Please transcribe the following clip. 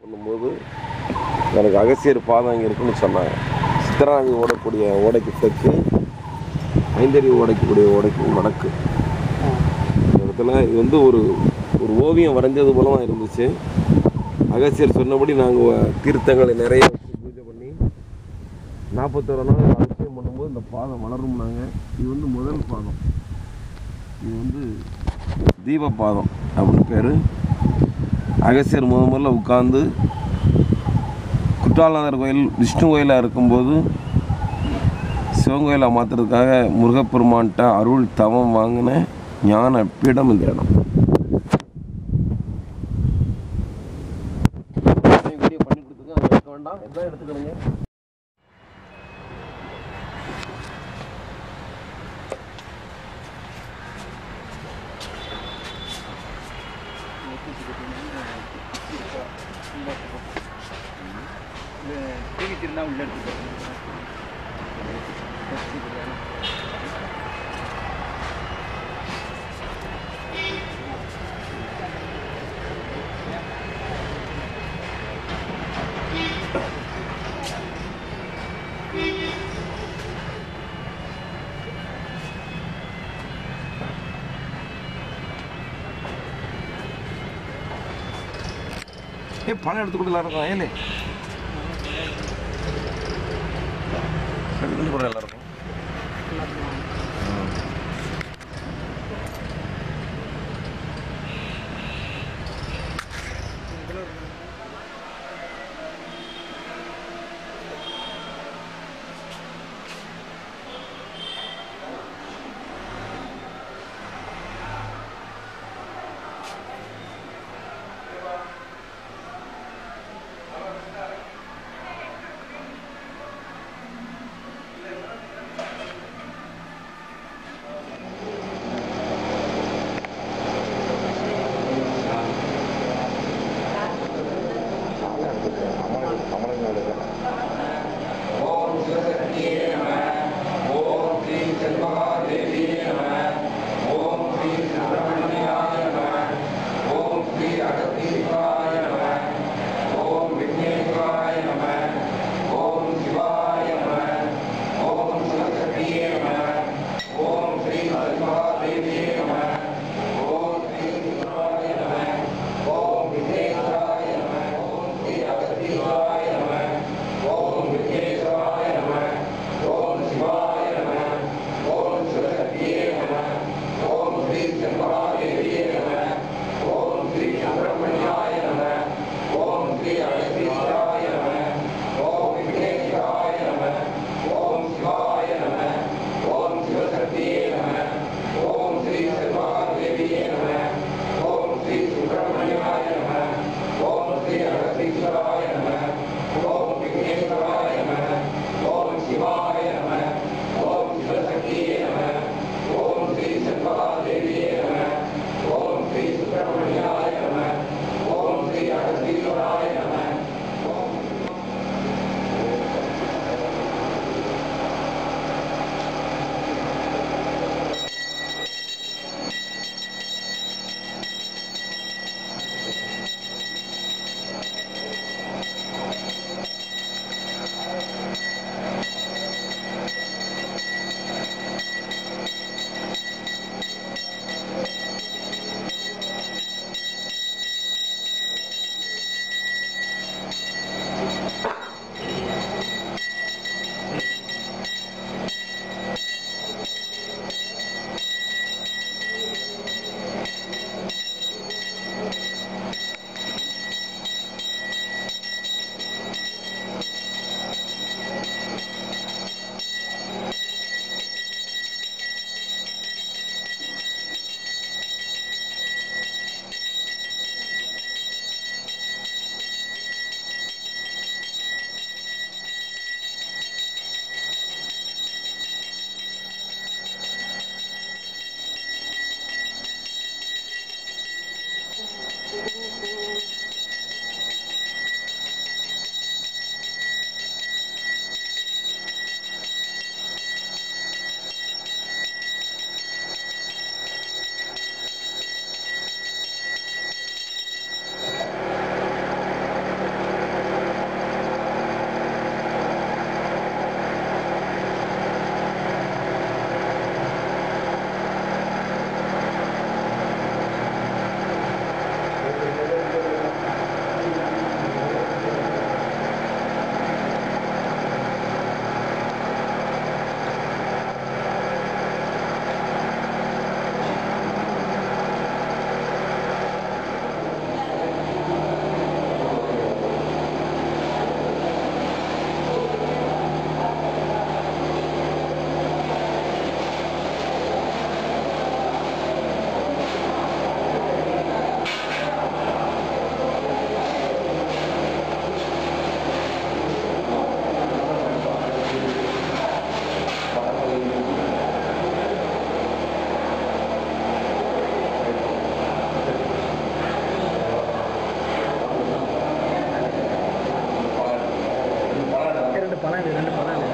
பண்ணும்போது எனக்கு அகசியர் பாதம் இங்கே இருக்குன்னு சொன்னாங்க சித்தராங்க ஓடக்கூடிய ஓடைக்கு தெற்கு ஐந்தறி ஓடைக்கக்கூடிய ஓடைக்கு வடக்கு இந்த இடத்துல இது வந்து ஒரு ஒரு ஓவியம் வரைஞ்சது போல தான் இருந்துச்சு அகசியர் சொன்னபடி நாங்கள் தீர்த்தங்களை நிறைய வச்சு பூஜை பண்ணி நாற்பத்தோரு நாள் அலட்சியம் பண்ணும்போது இந்த பாதம் வளரும்னாங்க இது வந்து முதல் பாதம் இது வந்து தீப பாதம் அப்படின்னு பேர் அகசியர் முத முதல்ல உட்காந்து குற்றாலநாதர் கோயில் விஷ்ணு கோயிலாக இருக்கும்போது சிவன் கோயிலாக மாற்றுறதுக்காக முருகப்பெருமான்கிட்ட அருள் தவம் வாங்கின ஞான பீடம் இந்த இடம் வீடியோ பண்ணி கொடுத்துருக்கேன் அதை எடுக்க வேண்டாம் எல்லாம் எடுத்துக்கணுங்க டிவி திருந்தா உள்ள எடுத்துக்கோ ஏ பணம் எடுத்து கொடுக்கலாம் இருக்கும் ஏலே எடுத்து கூட நல்லா இருக்கும் பழம் இது ரெண்டு பழம் இது